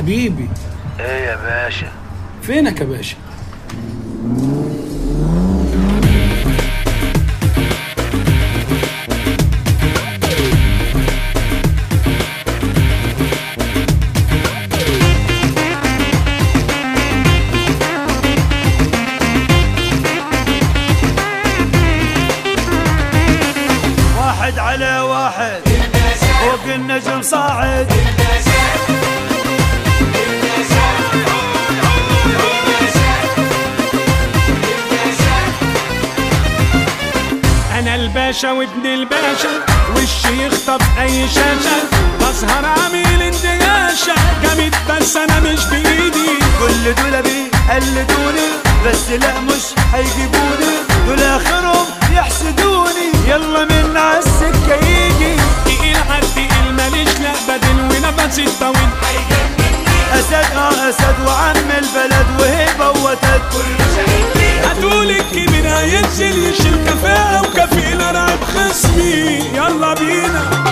حبيبي ايه يا باشا فينك يا باشا واحد على واحد فوق النجم صاعد انا الباشا وابن الباشا وشي يخطف اي شاشة بسهر عامل اندهاشة جامد بس انا مش بايدي كل دول بيقلدوني بس لا مش هيجيبوني دول اخرهم يحسدوني يلا من عالسكة يجي تقيل عالتقيل ماليش لا بدل ونفسي الطويل اسد اه اسد وعم البلد وهيبة وتد هتقول الكبير هينزل يشيل كفاءة وكفيل ارعب خصمي يلا بينا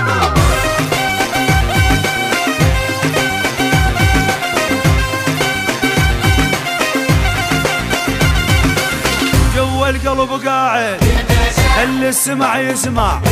جوا القلب قاعد اللي السمع يسمع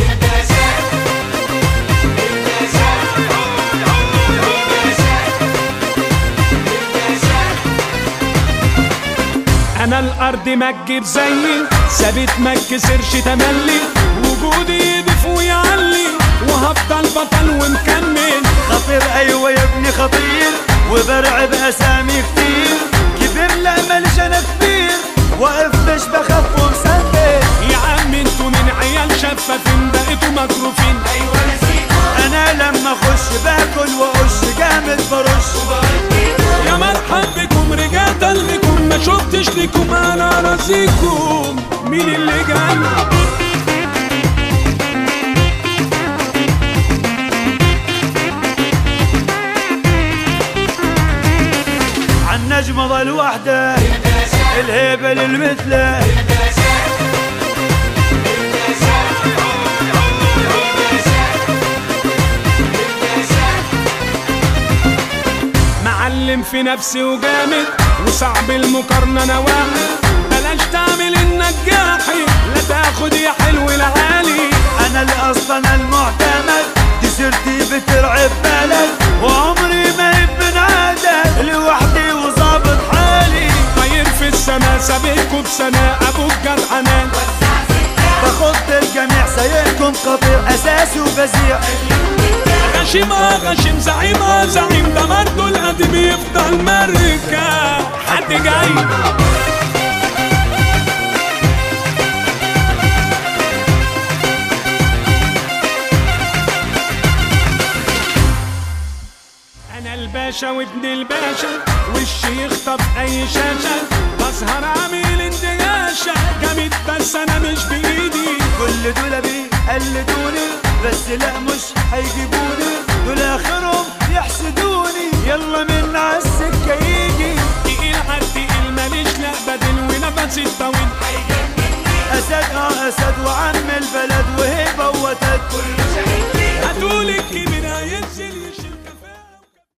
انا الارض ما تجيب زيي ثابت ما اتكسرش تملي وجودي يضيف ويعلي وهفضل بطل ومكمل خطير ايوه يا ابني خطير وبرعب اسامي كتير كبير لا ملش انا كبير واقف مش بخاف ومسندل يا عم انتوا من عيال شفافين بقيتوا مكروفين انا لما اخش باكل واقش جامد برش يا مرحب بكم رجعت قلبكم ما شفتش لكم انا راسيكم مين اللي جاي عن نجم ظل وحده الهيبه للمثله معلم في نفسي وجامد وصعب المقارنة انا واحد بلاش تعمل النجاحي لا تاخد يا حلو العالي انا الاصل انا المعتمد دي سيرتي بترعب بلد وعمري ما ابن عدد لوحدي وظابط حالي طاير في السما سابقكوا بسنة ابوك جرحنان بخط الجميع سيئكم خطير اساسي وبزيع غشيم اه غشيم زعيم اه زعيم ده برضه القديم يفضل ماركة حد جاي انا الباشا وابن الباشا وشي يخطف اي شاشة بسهر عامل اندهاشة جامد بس انا مش بايدي كل دول بيقلدوني بس لا مش هيجيبوني دول اخرهم يحسدوني يلا من عالسكة يجي تقيل عالتقيل ماليش لا بدل ونفسي الطويل اسد اه اسد وعم البلد وهيبة وتد